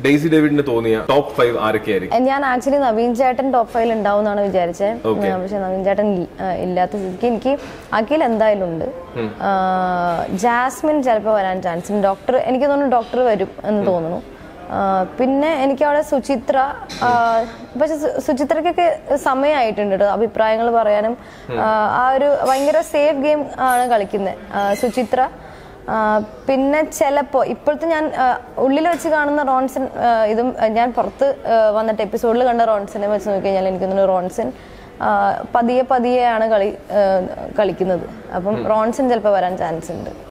Daisy ഡേവിഡിന് തോന്നിയ top five ആരൊക്കെയായിരിക്കും ഞാൻ actually Naveen ചേട്ടൻ ടോപ്പ് ഫൈവ് ഉണ്ടാവും എന്നാണ് വിചാരിച്ചത് Okay. പക്ഷെ നവീൻ ചേട്ടൻ ഇല്ല- ആ, ഇല്ലാത്ത സ്ഥിതിക്ക് എനിക്ക് അഖിൽ എന്തായാലും ഉണ്ട് ആ, ജാസ്മിൻ ചിലപ്പോൾ വരാൻ ചാൻസ് ഉണ്ട് ഡോക്ടർ എനിക്ക് തോന്നുന്നു ഡോക്ടർ വരും എന്ന് തോന്നുന്നു ആ, പിന്നെ എനിക്ക് അവിടെ സുചിത്ര ആ, പക്ഷെ സു- സുചിത്രയ്ക്കൊക്കെ സമയമായിട്ടുണ്ട് കേട്ടോ അഭിപ്രായങ്ങൾ പറയാനും ആ, ആ ഒരു ഭയങ്കര സേഫ് ഗെയിം ആണ് കളിക്കുന്നത് സുചിത്ര ആ, പിന്നെ ചിലപ്പോ ഇപ്പോഴത്തെ ഞാൻ ആ, ഉള്ളിൽ വെച്ച് കാണുന്ന റോൺസൺ ആ, ഇതും ആ, ഞാൻ പുറത്ത് ആ, വന്നിട്ട് എപ്പിസോഡിൽ കണ്ട റോൺസനെ വെച്ച് നോക്കിക്കഴിഞ്ഞാൽ എനിക്ക് തോന്നുന്നു റോൺസൺ ആ, പതിയെ പതിയെയാണ് കളി ആ, കളിക്കുന്നത് അപ്പം റോൺസൺ ചിലപ്പോൾ വരാൻ ചാൻസ് ഉണ്ട്